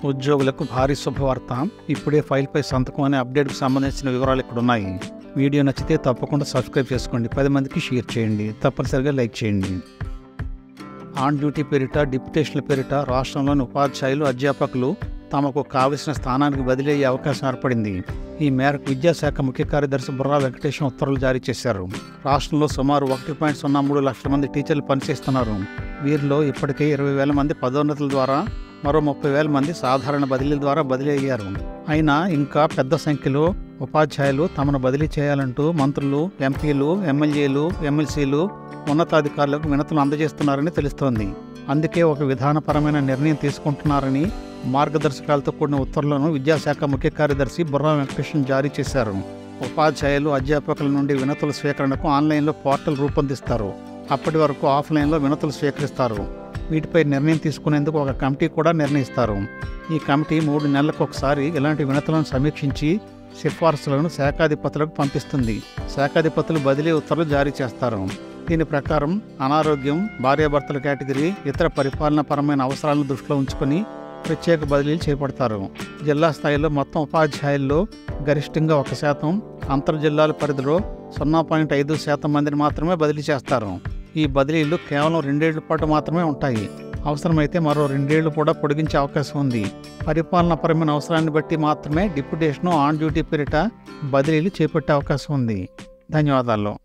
ఉద్యోగులకు భారీ శుభవార్త ఇప్పుడే ఫైల్పై సంతకం అనే అప్డేట్కు సంబంధించిన వివరాలు ఇక్కడ ఉన్నాయి వీడియో నచ్చితే తప్పకుండా సబ్స్క్రైబ్ చేసుకోండి పది మందికి షేర్ చేయండి తప్పనిసరిగా లైక్ చేయండి ఆన్ డ్యూటీ పేరిట డిప్యుటేషన్ల పేరిట రాష్ట్రంలోని ఉపాధ్యాయులు అధ్యాపకులు తమకు కావలసిన స్థానానికి బదిలీ అయ్యే అవకాశం ఏర్పడింది ఈ మేరకు విద్యాశాఖ ముఖ్య కార్యదర్శి బుర్రా వెంకటేశం ఉత్తర్వులు జారీ చేశారు రాష్ట్రంలో సుమారు ఒకటి పాయింట్ సున్నా మూడు లక్షల మంది టీచర్లు పనిచేస్తున్నారు వీరిలో ఇప్పటికే ఇరవై వేల మంది పదోన్నతుల ద్వారా మరో ముప్పై వేల మంది సాధారణ బదిలీల ద్వారా బదిలీ అయ్యారు అయినా ఇంకా పెద్ద సంఖ్యలో ఉపాధ్యాయులు తమను బదిలీ చేయాలంటూ మంత్రులు ఎంపీలు ఎమ్మెల్యేలు ఎమ్మెల్సీలు ఉన్నతాధికారులకు వినతులు అందజేస్తున్నారని తెలుస్తోంది అందుకే ఒక విధానపరమైన నిర్ణయం తీసుకుంటున్నారని మార్గదర్శకాలతో కూడిన ఉత్తర్వులను విద్యాశాఖ ముఖ్య కార్యదర్శి బుర్రా వెంకటేశం జారీ చేశారు ఉపాధ్యాయులు అధ్యాపకుల నుండి వినతుల స్వీకరణకు ఆన్లైన్లో పోర్టల్ రూపొందిస్తారు అప్పటి వరకు ఆఫ్లైన్లో వినతులు స్వీకరిస్తారు వీటిపై నిర్ణయం తీసుకునేందుకు ఒక కమిటీ కూడా నిర్ణయిస్తారు ఈ కమిటీ మూడు నెలలకు ఒకసారి ఇలాంటి వినతులను సమీక్షించి సిఫార్సులను శాఖాధిపతులకు పంపిస్తుంది శాఖాధిపతులు బదిలీ ఉత్తర్వులు జారీ చేస్తారు దీని ప్రకారం అనారోగ్యం భార్యాభర్తల కేటగిరీ ఇతర పరిపాలనాపరమైన అవసరాలను దృష్టిలో ఉంచుకొని ప్రత్యేక బదిలీలు చేపడతారు జిల్లా స్థాయిలో మొత్తం ఉపాధ్యాయుల్లో గరిష్టంగా ఒక శాతం అంతర్ జిల్లాల పరిధిలో సున్నా పాయింట్ ఐదు శాతం మందిని మాత్రమే బదిలీ చేస్తారు ఈ బదిలీలు కేవలం రెండేళ్ల పాటు మాత్రమే ఉంటాయి అవసరమైతే మరో రెండేళ్లు కూడా పొడిగించే అవకాశం ఉంది పరిపాలనాపరమైన అవసరాన్ని బట్టి మాత్రమే డిప్యుటేషన్ ఆన్ డ్యూటీ పేరిట బదిలీలు చేపట్టే అవకాశం ఉంది ధన్యవాదాలు